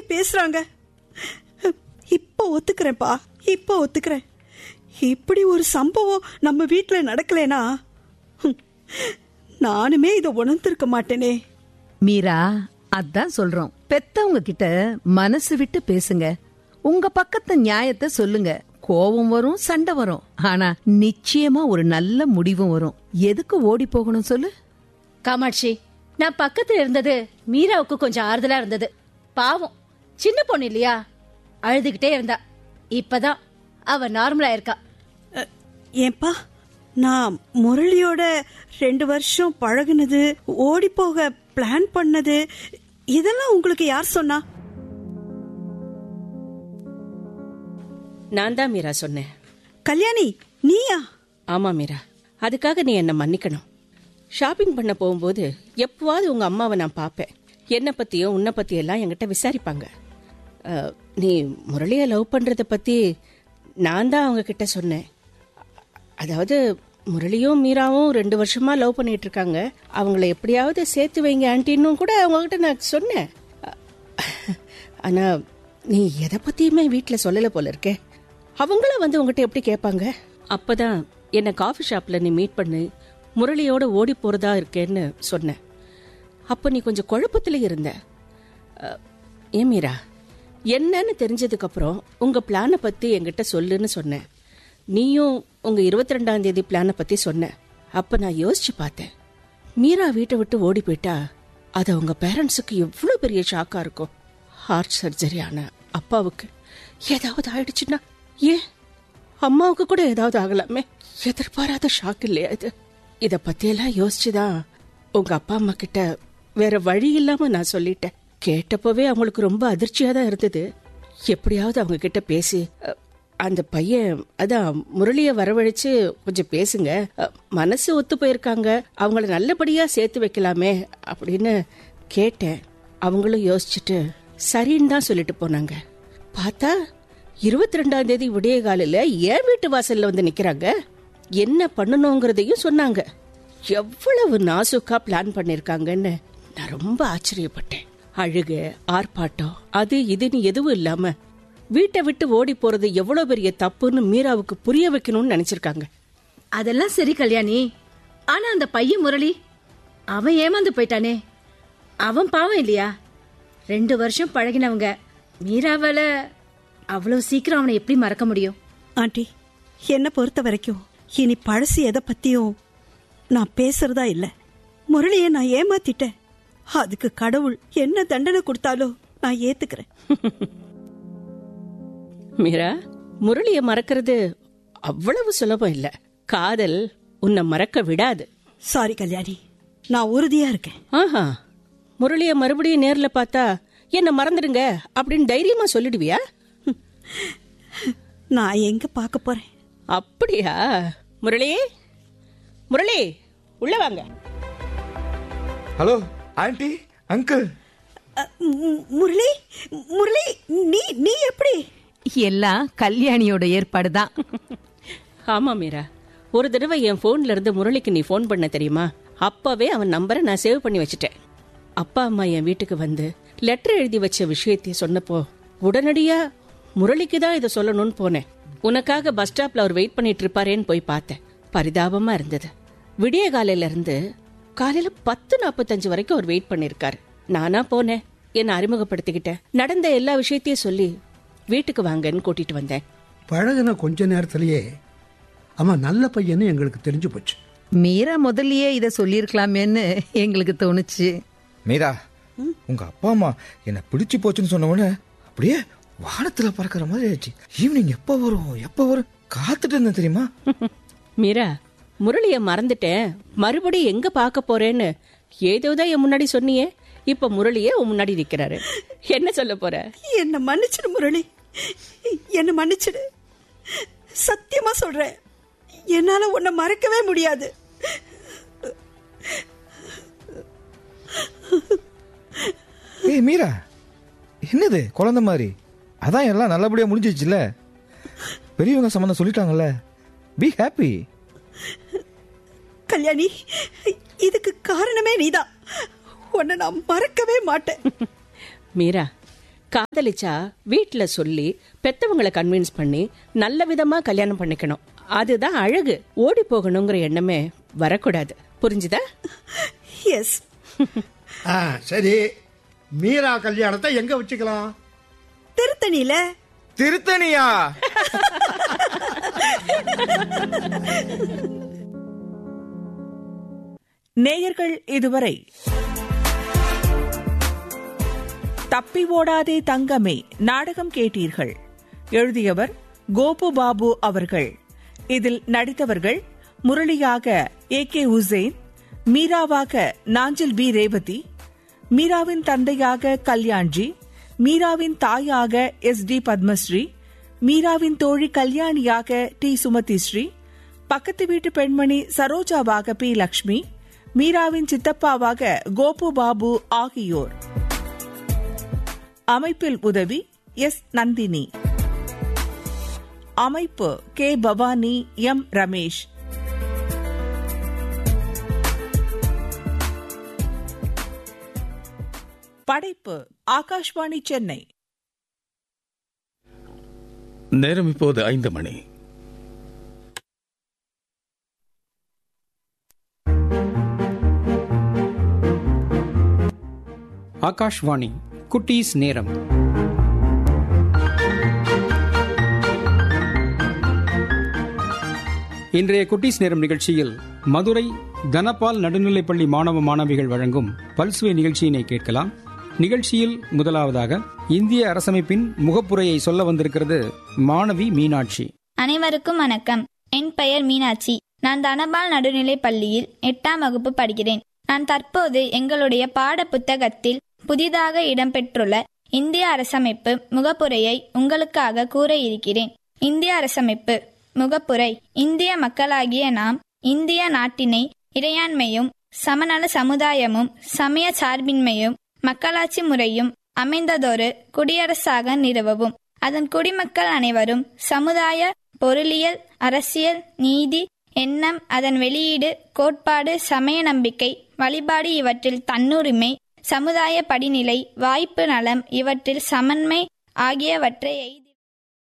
பேசுறாங்க இப்ப ஒத்துக்கிறேன்ப்பா இப்ப ஒத்துக்கிறேன் இப்படி ஒரு சம்பவம் நம்ம வீட்ல நடக்கலைனா ஹம், நானுமே இதை உணர்ந்திருக்க மாட்டேனே மீரா அதான் சொல்றோம் பெத்தவங்க கிட்ட மனசு விட்டு பேசுங்க உங்க பக்கத்து நியாயத்தை சொல்லுங்க கோபம் வரும் சண்டை வரும் ஆனா நிச்சயமா ஒரு நல்ல முடிவும் வரும் எதுக்கு ஓடி போகணும் சொல்லு காமாட்சி நான் பக்கத்துல இருந்தது மீராவுக்கு கொஞ்சம் ஆறுதலா இருந்தது பாவம் சின்ன பொண்ணு இல்லையா அழுதுகிட்டே இருந்தா இப்பதான் அவ நார்மலா இருக்கா அ, ஏன்பா நான் முரளியோட ரெண்டு வருஷம் பழகுனது ஓடி போக பிளான் பண்ணது இதெல்லாம் உங்களுக்கு யார் சொன்னா நான் தான் மீரா சொன்னேன் கல்யாணி நீயா ஆமா மீரா அதுக்காக நீ என்ன மன்னிக்கணும் ஷாப்பிங் பண்ண போகும்போது எப்பவாவது உங்க அம்மாவை நான் பார்ப்பேன் என்னை பத்தியும் உன்னை பத்தியும் எல்லாம் என்கிட்ட விசாரிப்பாங்க அஹ், நீ முரளியை லவ் பண்றத பத்தி நான் தான் அவங்க கிட்ட சொன்னேன் அதாவது முரளியும் மீராவும் ரெண்டு வருஷமா லவ் பண்ணிட்டு இருக்காங்க அவங்கள எப்படியாவது சேர்த்து வைங்க ஆன்ட்டின்னும் கூட அவங்ககிட்ட நான் சொன்னேன் அ- ஆனா நீ எதை பத்தியுமே வீட்ல சொல்லல போல இருக்கே அவங்கள வந்து உங்ககிட்ட எப்படி கேட்பாங்க அப்பதான் என்ன காஃபி ஷாப்ல நீ மீட் பண்ணு முரளியோட ஓடி போறதா இருக்கேன்னு சொன்னேன் அப்ப நீ கொஞ்சம் குழப்பத்துல இருந்த அ, ஏன் மீரா என்னன்னு தெரிஞ்சதுக்கு அப்புறம் உங்க பிளானை பத்தி என்கிட்ட சொல்லுன்னு சொன்னேன் நீயும் உங்க இருபத்தி ரெண்டாம் தேதி பிளானை பத்தி சொன்ன அப்ப நான் யோசிச்சு பார்த்தேன் மீரா வீட்டை விட்டு ஓடி போயிட்டா அது அவங்க பேரண்ட்ஸுக்கு எவ்வளவு பெரிய ஷாக்கா இருக்கும் ஹார்ட் சர்ஜரி ஆன அப்பாவுக்கு ஏதாவது ஆயிடுச்சுன்னா ஏன் அம்மாவுக்கு கூட ஏதாவது ஆகலாமே எதிர்பாராத ஷாக் இல்லையா இது இத பத்தியெல்லாம் யோசிச்சுதான் உங்க அப்பா அம்மா கிட்ட வேற வழி இல்லாம நான் சொல்லிட்டேன் கேட்டப்பவே அவங்களுக்கு ரொம்ப அதிர்ச்சியா தான் இருந்தது எப்படியாவது அவங்க கிட்ட பேசி அ, அந்த பையன் அதான் முரளிய வரவழைச்சு கொஞ்சம் பேசுங்க அ, மனசு ஒத்து போயிருக்காங்க அவங்கள நல்லபடியா சேர்த்து வைக்கலாமே அப்படின்னு கேட்டேன் அவங்களும் யோசிச்சுட்டு சரின்னு தான் சொல்லிட்டு போனாங்க பார்த்தா இருபத்தி ரெண்டாம் தேதி விடிய காலையில என் வீட்டு வாசல்ல வந்து நிக்கிறாங்க என்ன பண்ணணுங்கிறதையும் சொன்னாங்க எவ்வளவு நாசுக்கா பிளான் பண்ணிருக்காங்கன்னு நான் ரொம்ப ஆச்சரியப்பட்டேன் அழுக ஆர்ப்பாட்டம் அது இதுன்னு எதுவும் இல்லாம வீட்டை விட்டு ஓடி போறது எவ்வளவு பெரிய தப்புன்னு மீராவுக்கு புரிய வைக்கணும்னு நினைச்சிருக்காங்க அதெல்லாம் சரி கல்யாணி ஆனா அந்த பையன் முரளி அவன் ஏமாந்து போயிட்டானே அவன் பாவம் இல்லையா ரெண்டு வருஷம் பழகினவங்க மீராவால அவ்வளவு சீக்கிரம் அவனை எப்படி மறக்க முடியும் ஆண்டி என்னை பொறுத்த வரைக்கும் இனி பழசு எதை பத்தியும் நான் பேசுறதா இல்ல முரளியை நான் ஏமாத்திட்டேன் அதுக்கு கடவுள் என்ன தண்டனை கொடுத்தாலும் நான் ஏத்துக்கிறேன் மீரா முரளிய மறக்கிறது அவ்வளவு சுலபம் இல்ல காதல் உன்னை மறக்க விடாது சாரி கல்யாணி நான் உறுதியா இருக்கேன் ஆஹா முரளிய மறுபடியும் நேர்ல பார்த்தா என்ன மறந்துடுங்க அப்படின்னு தைரியமா சொல்லிடுவியா நான் எங்க பார்க்க போறேன் அப்படியா முரளி முரளி உள்ள வாங்க ஹலோ ஆண்டி அங்கிள் அ, மு- முரளி முரளி நீ நீ எப்படி எல்லாம் கல்யாணியோட ஏற்பாடு தான் ஆமா மீரா ஒரு தடவை என் போன்ல இருந்து முரளிக்கு நீ ஃபோன் பண்ண தெரியுமா அப்பவே அவன் நம்பரை நான் சேவ் பண்ணி வச்சுட்டேன் அப்பா அம்மா என் வீட்டுக்கு வந்து லெட்டர் எழுதி வச்ச விஷயத்தை சொன்னப்போ உடனடியா முரளிக்கு தான் இதை சொல்லணும்னு போனேன் உனக்காக பஸ் ஸ்டாப்ல அவர் வெயிட் பண்ணிட்டு இருப்பாரேன்னு போய் பார்த்தேன் பரிதாபமா இருந்தது விடிய காலையில இருந்து காலையில பத்து நாற்பத்தஞ்சு வரைக்கும் அவர் வெயிட் பண்ணிருக்காரு நானா போனேன் என்ன அறிமுகப்படுத்திக்கிட்டேன் நடந்த எல்லா விஷயத்தையும் சொல்லி வீட்டுக்கு வாங்கன்னு கூட்டிட்டு வந்தேன் பழகுன கொஞ்ச நேரத்திலேயே அவன் நல்ல பையன்னு எங்களுக்கு தெரிஞ்சு போச்சு மீரா முதல்லயே இத சொல்லிருக்கலாமேன்னு எங்களுக்கு தோணுச்சு மீரா உங்க அப்பா அம்மா என்ன பிடிச்சு போச்சுன்னு சொன்ன உடனே அப்படியே வானத்துல பறக்கிற மாதிரி ஆயிடுச்சு ஈவினிங் எப்ப வரும் எப்ப வரும் காத்துட்டு இருந்தேன் தெரியுமா மீரா முரளிய மறந்துட்டேன் மறுபடியும் எங்க பார்க்க போறேன்னு ஏதோதான் என் முன்னாடி சொன்னியே இப்ப முரளியே உன் முன்னாடி நிக்கிறாரு என்ன சொல்ல போற என்ன மன்னிச்சிடு முரளி என்ன மன்னிச்சிடு சத்தியமா சொல்றேன் என்னால உன்னை மறக்கவே முடியாது ஏய் மீரா என்னது குழந்தை மாதிரி அதான் எல்லாம் நல்லபடியா முடிஞ்சிச்சுல பெரியவங்க சம்மந்தம் சொல்லிட்டாங்கல்ல பி ஹாப்பி கல்யாணி இதுக்கு காரணமே நீதான் உன்னை நான் மறக்கவே மாட்டேன் மீரா காதலிச்சா வீட்ல சொல்லி பெத்தவங்களை கன்வின்ஸ் பண்ணி நல்ல விதமா கல்யாணம் பண்ணிக்கணும் அதுதான் அழகு ஓடி போகணுங்கிற எண்ணமே வரக்கூடாது புரிஞ்சுதா எஸ் ஆ சரி மீரா கல்யாணத்தை எங்க வச்சுக்கலாம் திருத்தணியில திருத்தணியா நேயர்கள் இதுவரை தப்பி ஓடாதே தங்கமே நாடகம் கேட்டீர்கள் எழுதியவர் கோபு பாபு அவர்கள் இதில் நடித்தவர்கள் முரளியாக ஏ கே உசேன் மீராவாக நாஞ்சில் பி ரேவதி மீராவின் தந்தையாக கல்யாண்ஜி மீராவின் தாயாக எஸ் டி பத்மஸ்ரீ மீராவின் தோழி கல்யாணியாக டி சுமதி ஸ்ரீ பக்கத்து வீட்டு பெண்மணி சரோஜாவாக பி லக்ஷ்மி மீராவின் சித்தப்பாவாக கோபு பாபு ஆகியோர் அமைப்பில் உதவி எஸ் நந்தினி அமைப்பு கே பவானி எம் ரமேஷ் படைப்பு ஆகாஷ்வாணி சென்னை நேரம் இப்போது ஐந்து மணி ஆகாஷ்வாணி குட்டீஸ் நேரம் இன்றைய குட்டீஸ் நேரம் நிகழ்ச்சியில் மதுரை கனபால் நடுநிலைப்பள்ளி மாணவ மாணவிகள் வழங்கும் பல்சுவை நிகழ்ச்சியினை கேட்கலாம் நிகழ்ச்சியில் முதலாவதாக இந்திய அரசமைப்பின் முகப்புரையை சொல்ல வந்திருக்கிறது மாணவி மீனாட்சி அனைவருக்கும் வணக்கம் என் பெயர் மீனாட்சி நான் தனபால் நடுநிலைப் பள்ளியில் எட்டாம் வகுப்பு படிக்கிறேன் நான் தற்போது எங்களுடைய பாட புத்தகத்தில் புதிதாக இடம்பெற்றுள்ள இந்திய அரசமைப்பு முகப்புரையை உங்களுக்காக கூற இருக்கிறேன் இந்திய அரசமைப்பு முகப்புரை இந்திய மக்களாகிய நாம் இந்திய நாட்டினை இறையாண்மையும் சமநல சமுதாயமும் சமய சார்பின்மையும் மக்களாட்சி முறையும் அமைந்ததொரு குடியரசாக நிறுவவும் அதன் குடிமக்கள் அனைவரும் சமுதாய பொருளியல் அரசியல் நீதி எண்ணம் அதன் வெளியீடு கோட்பாடு சமய நம்பிக்கை வழிபாடு இவற்றில் தன்னுரிமை சமுதாய படிநிலை வாய்ப்பு நலம் இவற்றில் சமன்மை ஆகியவற்றை எய்தி